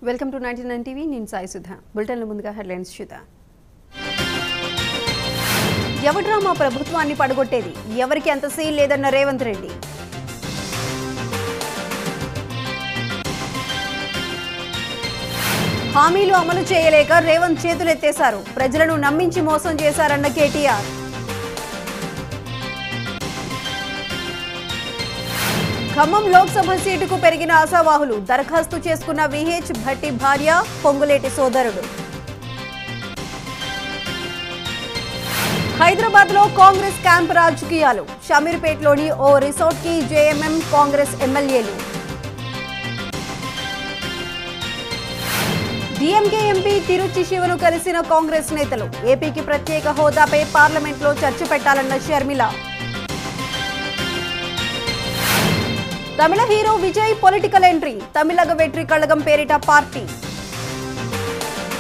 welcome to ninety nine TV నేను సాయి సుధ బులెటిన్ల ముందుగా headlines చూద్దాం ఎవడ్రా మా ప్రభుత్వాన్ని పడగొట్టేది ఎవరికి అంత సీల్ లేదన్న రేవంత్ రెడ్డి హామీలు అమలు చేయలేక రేవంత్ చేతులెత్తేశారు ప్రజలను నమ్మించి మోసం చేశారన్న కేటీఆర్ ఖమ్మం లోక్సభ సీటుకు పెరిగిన ఆశావాహులు దరఖాస్తు చేసుకున్న విహెచ్ భట్టి భార్య పొంగులేటి సోదరుడు హైదరాబాద్ లో కాంగ్రెస్ క్యాంప్ రాజకీయాలు షమీర్పేట్లోని ఓ రిసార్ట్ కి జేఎంఎం కాంగ్రెస్ ఎమ్మెల్యేలు డిఎంకే ఎంపీ తిరుచి శివను కలిసిన కాంగ్రెస్ నేతలు ఏపీకి ప్రత్యేక హోదాపై పార్లమెంట్లో చర్చ పెట్టాలన్న Sharmila Tamil hero Vijay political entry Tamilaga Vettri Kazhagam పేరిట పార్టీ